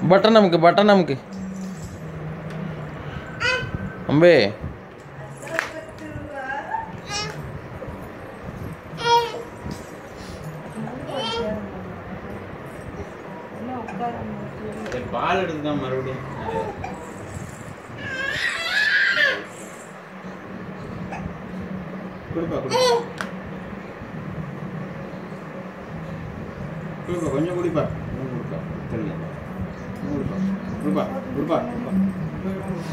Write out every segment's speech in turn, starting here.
button நமக்கு button நமக்கு அம்பே சரி, பால் எடுத்துதான் மறுபடியும் கொடுப்பா கொடுப்பா கொடுப்பா கொஞ்சம் குடிப்பா இன்னும் கொடுப்பா தண்ணி இன்னும் கொடுப்பா கொடுப்பா கொடுப்பா கொடுப்பா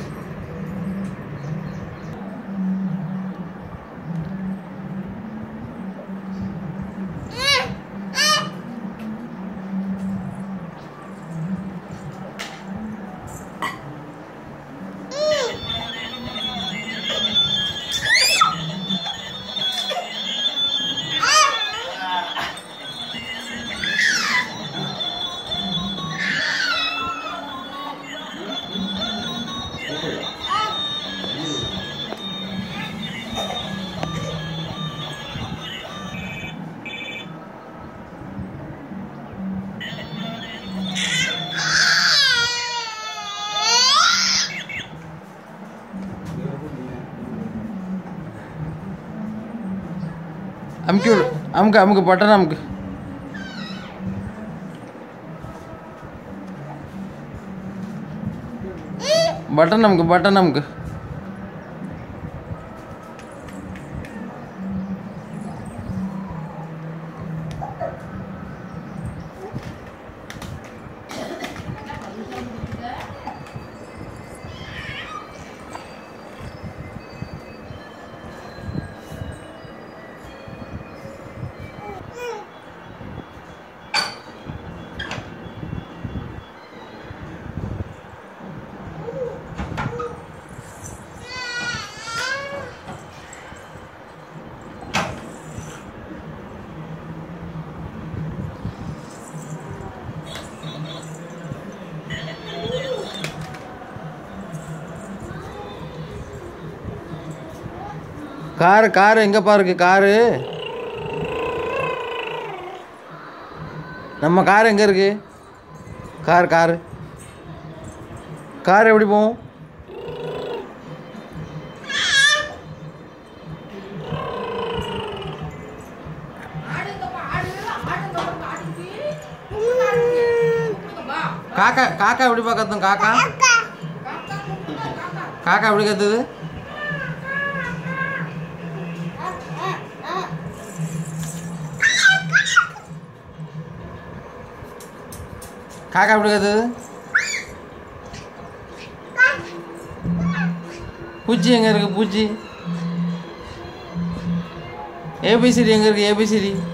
அமுக்கி விடு அமுக்கு அமுக்கு பட்டன் அமுக்கு பட்டன் நமக்கு பட்டன் நமக்கு காரு காரு எங்கே பாருக்கு காரு நம்ம கார் எங்கே இருக்கு கார் காரு கார் எப்படி போகும் காக்கா காக்கா எப்படிப்பா கத்தும் காக்கா காக்கா எப்படி கத்துது காக்கா எப்படி கத்துது பூச்சி எங்கே இருக்கு பூச்சி ஏபிசிடி எங்கே இருக்கு ஏபிசிடி